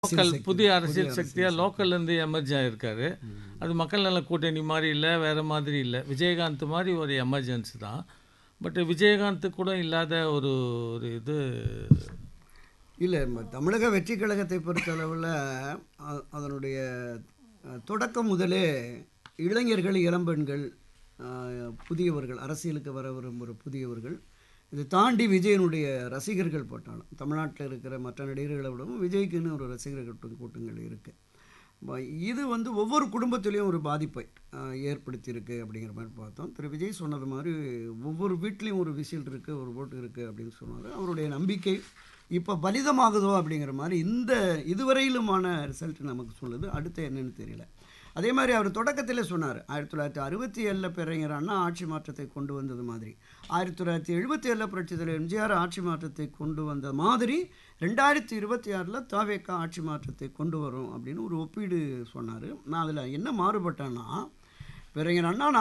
local சக்தி, புதிய புதிய அரசியல் அரசியல் சக்தியா லோக்கல்ல இருந்து எமர்ஜ் ஆயிருக்காரு அது மக்கள் நல கூட்டணி மாதிரி இல்லை வேற மாதிரி இல்லை விஜயகாந்த் மாதிரி ஒரு எமர்ஜென்சி தான் பட் விஜயகாந்த் கூட இல்லாத ஒரு ஒரு இது இல்லை தமிழக வெற்றி கழகத்தை பொறுத்தளவில் அ- அதனுடைய அ, தொடக்கம் முதலே இளைஞர்கள் இளம்பெண்கள் அ, புதியவர்கள் அரசியலுக்கு வர விரும்புகிற புதியவர்கள் இதை தாண்டி விஜயனுடைய ரசிகர்கள் போட்டாலும் தமிழ்நாட்டில் இருக்கிற மற்ற நடிகர்களை விடவும் விஜய்க்குன்னு ஒரு ரசிகர்கள் கூட்டம் கூட்டங்கள் இருக்குது இது வந்து ஒவ்வொரு குடும்பத்திலையும் ஒரு பாதிப்பை அஹ், ஏற்படுத்தியிருக்கு அப்படிங்கிற மாதிரி பார்த்தோம் திரு விஜய் சொன்னது மாதிரி ஒவ்வொரு வீட்லேயும் ஒரு விசில் இருக்குது ஒரு ஓட்டு இருக்குது அப்படின்னு சொன்னார் அவருடைய நம்பிக்கை இப்போ பலிதமாகுதோ அப்படிங்கிற மாதிரி இந்த இதுவரையிலுமான ரிசல்ட் நமக்கு சொல்லுது அடுத்து என்னன்னு தெரியல அதே மாதிரி அவர் தொடக்கத்தில் சொன்னார் ஆயிரத்தி தொள்ளாயிரத்தி அறுபத்தி ஏழில் பிறங்கிற அண்ணா ஆட்சி மாற்றத்தை கொண்டு வந்தது மாதிரி ஆயிரத்தி தொள்ளாயிரத்தி எழுபத்தி ஏழில் புரட்சி தலைவர் எம்ஜிஆர் ஆட்சி மாற்றத்தை கொண்டு வந்த மாதிரி ரெண்டாயிரத்தி இருபத்தி ஆறில் தாவேக்கா ஆட்சி மாற்றத்தை கொண்டு வரும் அப்படின்னு ஒரு ஒப்பீடு சொன்னார் நான் அதில் என்ன மாறுபட்டேன்னா பிறகு அண்ணா